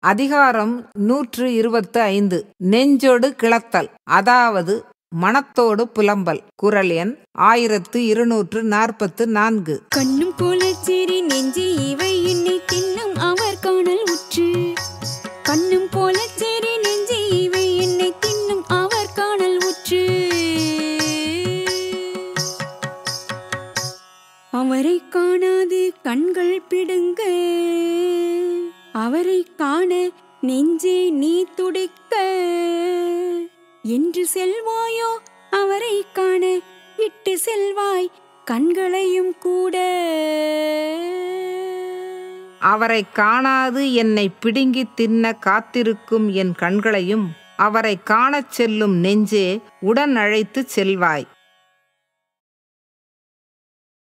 அதிகாரம் நூற்று இருபத்து ஐந்து நெஞ்சொடு கிளத்தல் அதாவது மனத்தோடு புலம்பல் குரல் எண் ஆயிரத்து இருநூற்று நாற்பத்து நான்கு கண்ணும் போலச்சேரி நெஞ்சு இவை என்னை தின்னும் அவர் காணல் உற்று கண்ணும் போலச்சேரி நெஞ்சு இவை என்னை தின்னும் அவர் காணல் உற்று அவரை காணாது கண்கள் பிடுங்க அவரை காண நெஞ்சே நீ துடிக்க என்று செல்வாயோ அவரை காண இட்டு செல்வாய் கண்களையும் கூட அவரை காணாது என்னை பிடுங்கித் தின்ன காத்திருக்கும் என் கண்களையும் அவரை காணச் செல்லும் நெஞ்சே உடன் அழைத்துச் செல்வாய்